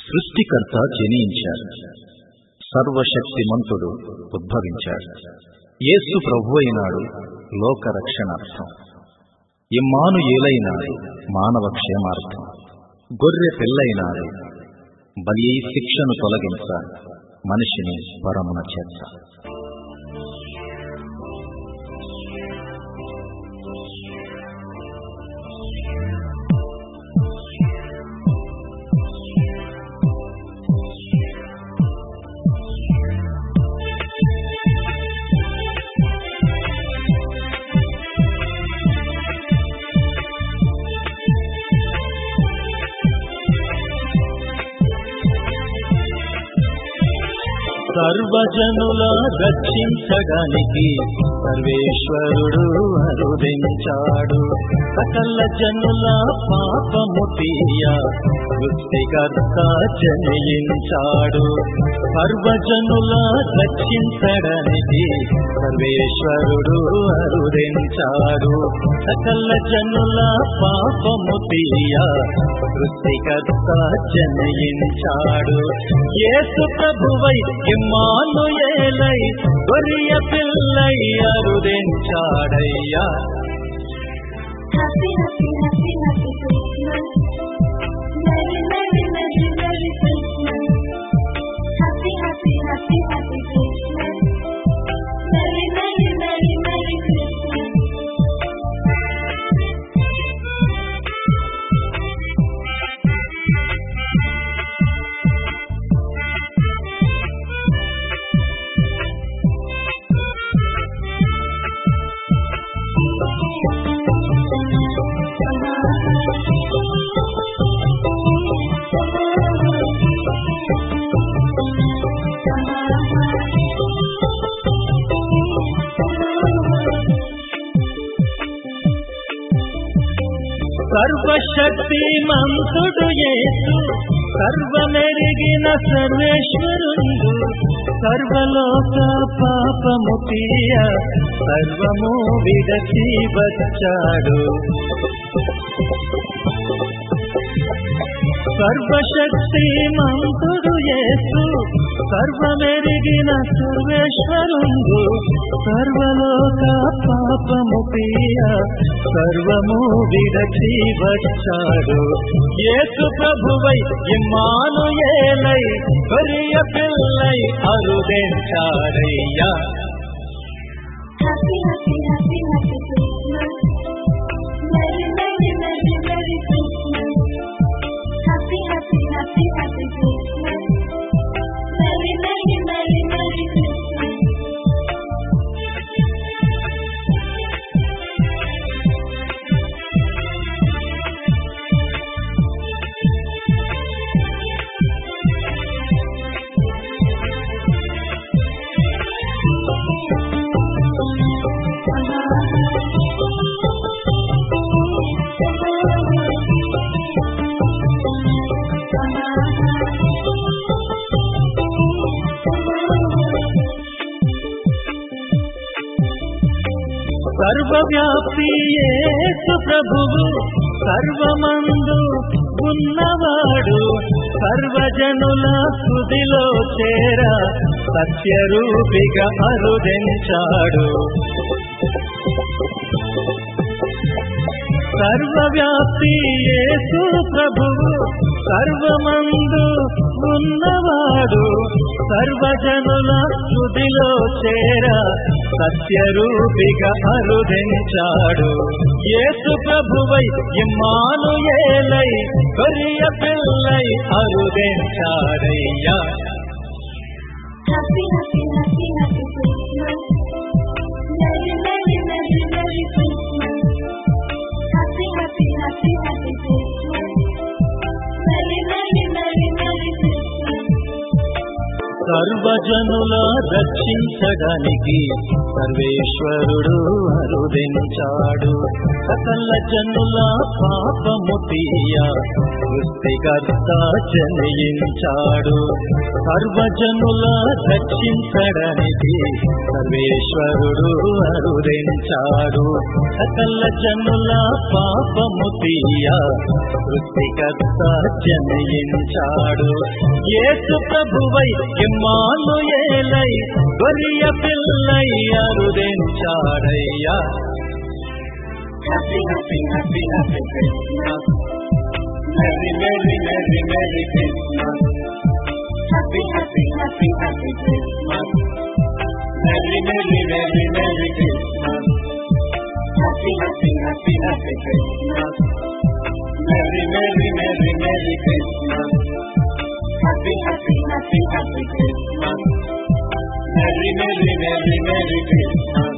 సృష్టికర్త జనించాడు సర్వశక్తిమంతుడు ఉద్భవించాడు యేసు ప్రభు అయినాడు లోక రక్షణార్థం ఇమ్మాను ఏలైనాడు మానవ క్షేమార్థం గొర్రె పిల్లైనాడు బలి శిక్షను తొలగించ మనిషిని పరమున చేత సర్వజనుల రక్షించడానికి సర్వేశ్వరుడు అరుదించాడు సకల జనుల పాపము తీయ సృష్టికర్త జనించాడు సర్వజనుల రక్షించడానికి సర్వేశ్వరుడు అరుదించాడు సకల జనుల పాపము తీయ సృష్టికర్త జనించాడు యేసు ప్రభువై ఇమ్మానుయేలై గొరియ Pillai అరుదించాడయ్యా Happy, happy, happy, happy Christmas. Merry, merry, merry, merry Christmas. Happy, happy, happy, happy Christmas. Merry, merry, merry, merry Christmas. సర్వశక్తి మంతుడు యేసు సర్వమెరిగిన సర్వేశ్వరుండు సర్వలోక పాపము తీయ సర్వము విడచి వచ్చాడు సర్వశక్తి మంతుడు యేసు సర్వమెరిగిన సర్వేశ్వరుండు సర్వలోక పాపము తీయ సర్వము విడచి వచ్చాడు యేసు ప్రభువై ఇమ్మాను ఏలై Korea Pillai అరుదెంచాడయ్యా Happy, happy, happy, happy Christmas. Merry, merry, merry, merry Christmas. Happy, happy, happy, happy Christmas. Merry, merry, merry, merry Christmas. సర్వవ్యాప్తి యేసు ప్రభువు సర్వమందు ఉన్నవాడు సర్వజనుల హృదిలో చేర సత్యరూపిగా అరుదించాడు సర్వవ్యాప్తి యేసు ప్రభువు సర్వమందు ఉన్నవాడు సర్వజనుల హృదిలో చేర సత్యరూపిగా అరుదించాడు యేసు ప్రభువై ఇమ్మాను ఏలై Korea Pillai అరుదించాడయ్యా Happy, happy, happy, happy Christmas. Merry, merry, merry, merry Christmas. Happy, happy, happy, happy Christmas. Merry, merry, merry, merry Christmas. సర్వజనుల రక్షించడానికి సర్వేశ్వరుడు అరుదించాడు సకల జనుల పాపము తీయ సృష్టికర్త జనయించాడు సర్వజనుల రక్షించడానికి సర్వేశ్వరుడు అరుదించాడు సకల జనుల పాపము తీయ సృష్టికర్త జనయించాడు యేసు ప్రభువై ఇమ్మాను ఏలై గొరియ Pillai అరుదించాడయ్యా Happy, happy, happy, happy Christmas. Merry, merry, merry, merry Christmas. Happy, happy, happy, happy Christmas. Merry, merry, merry, merry Christmas. Happy, happy, happy, happy Christmas. Merry, merry, merry, merry Christmas. Happy, happy, happy, happy Christmas. Merry, merry, merry, merry Christmas.